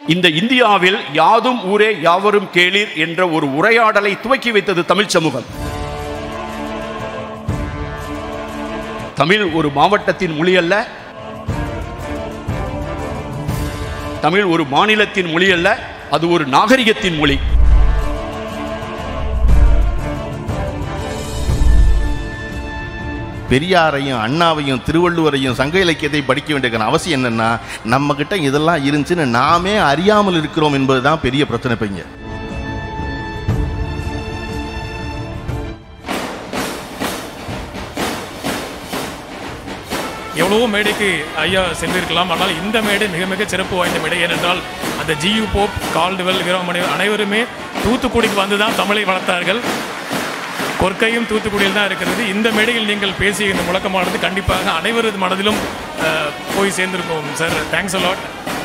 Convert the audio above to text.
இந்த இந்தியாவில் யாதும் ஊரே யாவரும் கேளீர் என்ற ஒரு உரையாடலை துவக்கி வைத்தது தமிழ் சமூகம் தமிழ் ஒரு மாவட்டத்தின் மொழி அல்ல தமிழ் ஒரு மாநிலத்தின் மொழி அல்ல அது ஒரு நாகரிகத்தின் மொழி பெரியாரையும் அண்ணாவையும் திருவள்ளுவரையும் சங்க இலக்கியத்தை படிக்க வேண்டிய அவசியம் என்னன்னா நம்ம கிட்ட இதெல்லாம் இருந்துச்சுன்னு நாமே அறியாமல் இருக்கிறோம் என்பதுதான் பெரிய பிரச்சனை இப்ப இங்க எவ்வளவோ மேடைக்கு ஐயா சென்றிருக்கலாம் ஆனால் இந்த மேடை மிக மிக சிறப்பு வாய்ந்த மேடை ஏனென்றால் அந்த ஜியு போப் கால்டுவெல் வீரமணி அனைவருமே தூத்துக்குடிக்கு வந்து தான் தமிழை வளர்த்தார்கள் கொற்கையும் தூத்துக்குடியில் தான் இருக்கிறது இந்த மேடையில் நீங்கள் பேசிய இந்த முழக்கமானது கண்டிப்பாக அனைவரது மனதிலும் அஹ், போய் சேர்ந்திருக்கும் சார் தேங்க்ஸ் அலாட்